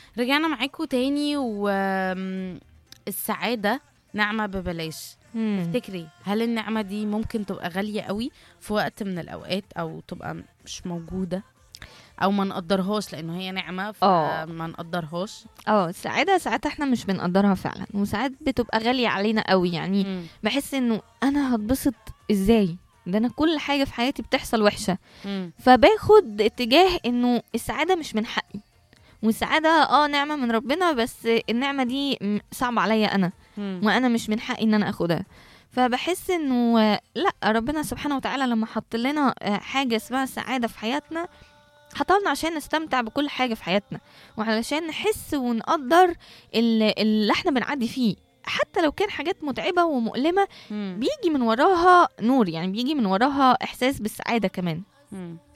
رجعنا معاكم تاني والسعادة نعمة ببلاش مم. تفتكري هل النعمة دي ممكن تبقى غالية قوي في وقت من الأوقات أو تبقى مش موجودة أو ما نقدرهاش لأنه هي نعمة آه. فما نقدرهاش اه السعاده ساعات احنا مش بنقدرها فعلا وساعات بتبقى غاليه علينا قوي يعني مم. بحس انه انا هتبسط ازاي ده انا كل حاجه في حياتي بتحصل وحشه مم. فباخد اتجاه انه السعاده مش من حقي والسعاده اه نعمه من ربنا بس النعمه دي م- صعبه عليا انا مم. وانا مش من حقي ان انا اخدها فبحس انه آه، لا ربنا سبحانه وتعالى لما حط لنا آه، حاجه اسمها السعاده في حياتنا حطلنا عشان نستمتع بكل حاجه في حياتنا وعلشان نحس ونقدر ال- اللي احنا بنعدي فيه حتى لو كان حاجات متعبه ومؤلمه مم. بيجي من وراها نور يعني بيجي من وراها احساس بالسعاده كمان مم.